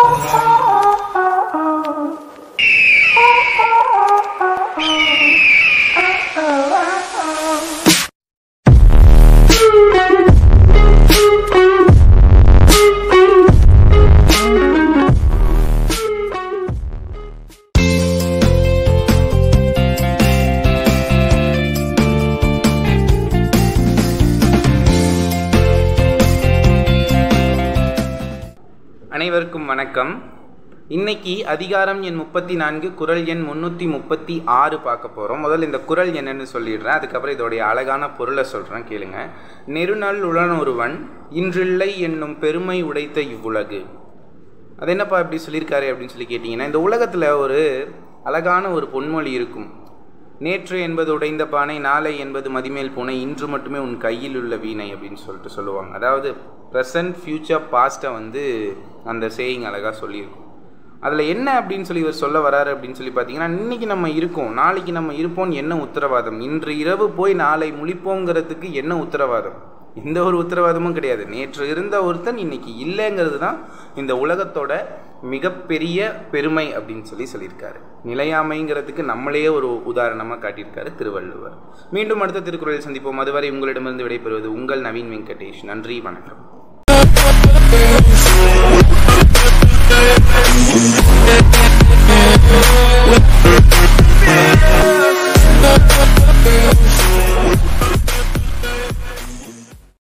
அனைவருக்கும் வணக்கம் இன்னைக்கு அதிகாரம் எண் முப்பத்தி நான்கு குரல் எண் முந்நூற்றி முப்பத்தி ஆறு பார்க்க போகிறோம் முதல்ல இந்த குரல் என்னன்னு சொல்லிடுறேன் அதுக்கப்புறம் இதோடைய அழகான பொருளை சொல்கிறேன் கேளுங்க நெருநல் உளனொருவன் இன்றில்லை என்னும் பெருமை உடைத்த இவ்வுலகு அது என்னப்பா இப்படி சொல்லியிருக்காரு அப்படின்னு சொல்லி கேட்டிங்கன்னா இந்த உலகத்தில் ஒரு அழகான ஒரு பொன்மொழி இருக்கும் நேற்று என்பது உடைந்த பானை நாளை என்பது மதிமேல் பூனை இன்று மட்டுமே உன் கையில் உள்ள வீணை அப்படின்னு சொல்லிட்டு சொல்லுவாங்க அதாவது ப்ரெசன்ட் ஃப்யூச்சர் பாஸ்ட்டை வந்து அந்த சேயிங் அழகாக சொல்லியிருக்கும் அதில் என்ன அப்படின்னு சொல்லி இவர் சொல்ல வராரு அப்படின்னு சொல்லி பார்த்தீங்கன்னா இன்றைக்கி நம்ம இருக்கோம் நாளைக்கு நம்ம இருப்போம்னு என்ன உத்தரவாதம் இன்று இரவு போய் நாளை முழிப்போங்கிறதுக்கு என்ன உத்தரவாதம் எந்த ஒரு உத்தரவாதமும் கிடையாது நேற்று இருந்த ஒருத்தன் இன்னைக்கு இல்லைங்கிறது தான் இந்த உலகத்தோட மிகப்பெரிய பெருமை அப்படின்னு சொல்லி சொல்லியிருக்காரு நிலையாமைங்கிறதுக்கு நம்மளையே ஒரு உதாரணமாக காட்டியிருக்காரு திருவள்ளுவர் மீண்டும் அடுத்த திருக்குறளில் சந்திப்போம் அதுவரை உங்களிடமிருந்து விடைபெறுவது உங்கள் நவீன் வெங்கடேஷ் நன்றி வணக்கம்